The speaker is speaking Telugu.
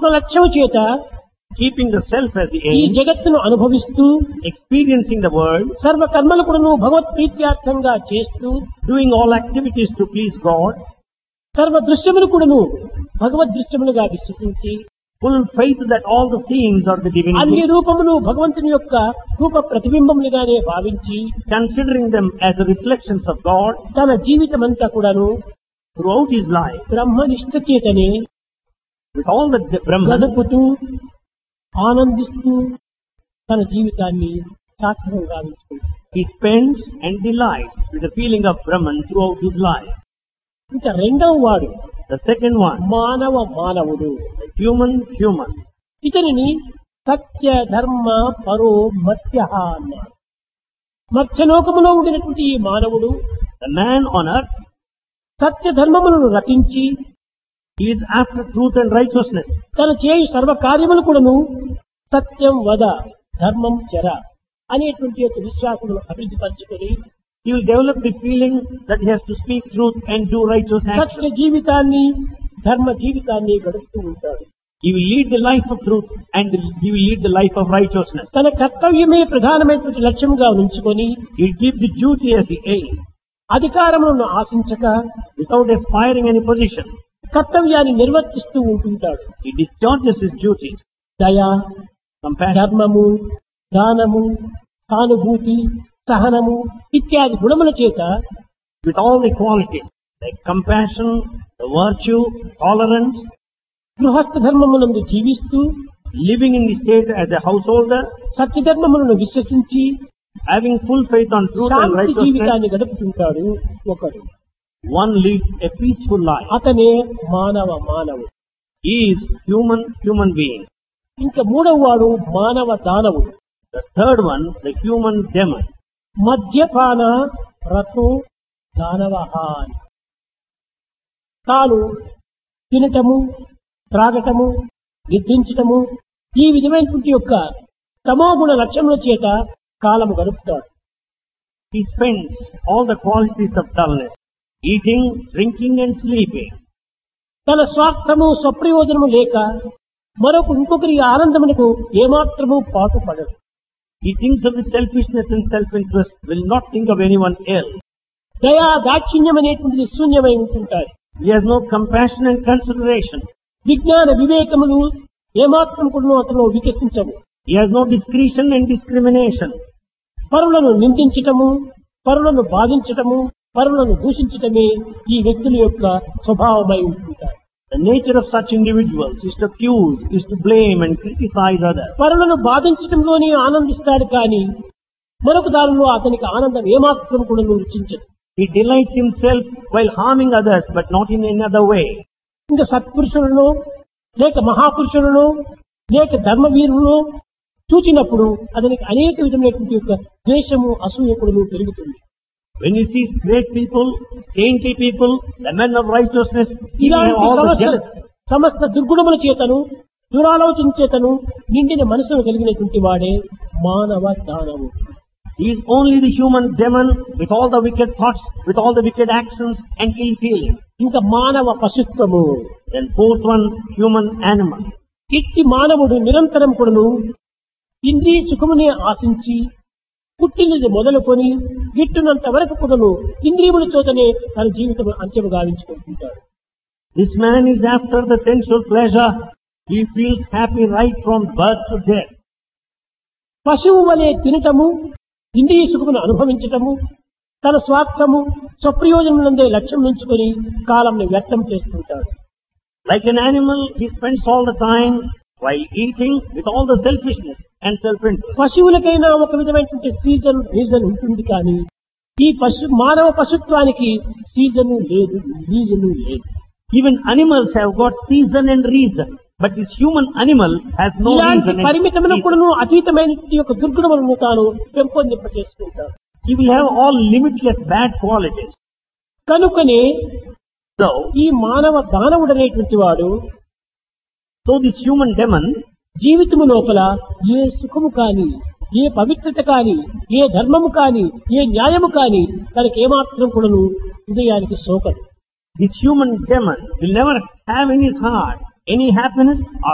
ఆత్మలక్ష్యం చేత keeping the self as the ఈ aim, జగత్తును అనుభవిస్తూ experiencing the world, సర్వ కర్మలు కూడాను భగవత్ ప్రీత్యార్థంగా చేస్తూ doing all activities to please God, సర్వ దృశ్యములు కూడాను భగవద్ దృశ్యములుగా విశ్వసించి full faith that all the themes are the అన్ని divinity, రూపములు భగవంతుని యొక్క రూప ప్రతిబింబములుగానే భావించి considering them as the reflections of God తన జీవితం అంతా కూడాను throughout his life, బ్రహ్మనిష్ట చేతనే with all the Brahman, గడుపుతూ ఆనందిస్తూ తన జీవితాన్ని సార్థకం గావించుకుంటాడు he spends and delights with the feeling of Brahman throughout his life. ఇంకా రెండవ వాడు The second one, మానవ మానవుడు the human human. ఇతనిని సత్య ధర్మ పరో మత్స్య అన్నాడు మత్స్యలోకములో ఉండినటువంటి ఈ మానవుడు The man on earth, సత్య ధర్మములను రచించి he is after truth and righteousness. తన చేయు సర్వ కార్యములు కూడాను సత్యం వద ధర్మం చెర అనేటువంటి యొక్క విశ్వాసమును అభివృద్ధి పరచుకొని He will develop the feeling that he has to speak truth and do righteous Satya actions. జీవితాన్ని ధర్మ జీవితాన్ని గడుపుతూ ఉంటాడు He will lead the life of truth and he will lead the life of righteousness. తన కర్తవ్యమే ప్రధానమైనటువంటి లక్ష్యంగా ఉంచుకొని He will keep the duty as the aim అధికారములను ఆశించక without aspiring any position. కర్తవ్యాన్ని నిర్వర్తిస్తూ ఉంటుంటాడు He discharges his duties. దయ Compassion, ధర్మము దానము సానుభూతి సహనము ఇత్యాది గుణముల చేత with all the qualities like compassion, the virtue, tolerance, గృహస్థ ధర్మమునందు జీవిస్తూ living in the state as a householder, సత్యధర్మములను విశ్వసించి having full faith on truth and Shanti righteousness, జీవితాన్ని గడుపుతుంటాడు ఒకడు one leads a peaceful life. అతనే మానవ మానవుడు He is human, human being. ఇంకా మూడవ వాడు మానవ దానవుడు The third one, the human demon. మద్యపాన రథో దానవ అని తాను తినటము త్రాగటము నిద్రించటము ఈ విధమైనటువంటి యొక్క తమోగుణ లక్ష్యముల చేత కాలము గడుపుతాడు He spends all the qualities of dullness, eating, drinking and sleeping. తన స్వార్థము స్వప్రయోజనము లేక మరొక ఇంకొకరి ఆనందమునకు ఏమాత్రము పాటుపడడు He thinks of his selfishness and self-interest, will not think of anyone else. దయా దాక్షిణ్యం అనేటువంటిది శూన్యమై ఉంటుంటాయి He has no compassion and consideration. విజ్ఞాన వివేకములు ఏమాత్రం కూడా అతను వికసించవు He has no discretion and discrimination. పరులను నిందించటము పరులను బాధించటము పరులను దూషించటమే ఈ వ్యక్తుల యొక్క స్వభావమై ఉంటుంటారు The nature of such individuals is to accuse, is to blame and criticize others. పరులను బాధించటంలోనే ఆనందిస్తాడు కానీ మరొక దానిలో అతనికి ఆనందం ఏమాత్రం కూడా రుచించదు He delights himself while harming others, but not in any other way. ఇంకా సత్పురుషులను లేక మహాపురుషులను లేక ధర్మవీరులను చూచినప్పుడు అతనికి అనేక విధమైనటువంటి యొక్క ద్వేషము అసూయకుడును పెరుగుతుంది When he sees great people, saintly people, the men of righteousness, he will have ఇలాంటి all the సమస్త jealousy. సమస్త దుర్గుణముల చేతను దురాలోచన చేతను నిండిన మనసును కలిగినటువంటి వాడే మానవ దానవు He is only the human demon with all the wicked thoughts, with all the wicked actions and ill feelings. ఇంకా మానవ పశుత్వము Then fourth one, human animal. ఇట్టి మానవుడు నిరంతరం కూడాను ఇంద్రియ సుఖమునే ఆశించి పుట్టినది మొదలుకొని గిట్టునంత వరకు కూడాను ఇంద్రియముల చోతనే తన జీవితం అంత్యము గావించుకుంటుంటాడు This man is after the sensual pleasure. He feels happy right from birth to death. పశువు వలె తినటము ఇంద్రియ సుఖమును అనుభవించటము తన స్వార్థము స్వప్రయోజనములందే లక్ష్యం ఉంచుకొని కాలంను వ్యర్థం చేస్తుంటాడు Like an animal, he spends all the time while eating with all the selfishness and self-interest. పశువులకైనా ఒక విధమైనటువంటి సీజన్ రీజన్ ఉంటుంది కానీ ఈ పశు మానవ పశుత్వానికి సీజను లేదు రీజను లేదు Even animals have got season and reason. But this human animal has no ఇలాంటి reason and పరిమితములకు reason. కూడాను అతీతమైనటువంటి యొక్క దుర్గుణములను తాను పెంపొందింప చేసుకుంటాడు He will have all limitless bad qualities. కనుకనే So, ఈ మానవ దానవుడనేటువంటి వాడు so this human demon జీవితము లోపల ఏ సుఖము కాని ఏ పవిత్రత కాని ఏ ధర్మము కాని ఏ న్యాయము కాని తనకి ఏమాత్రం కూడాను హృదయానికి సోకదు This human demon will never have in his heart any happiness or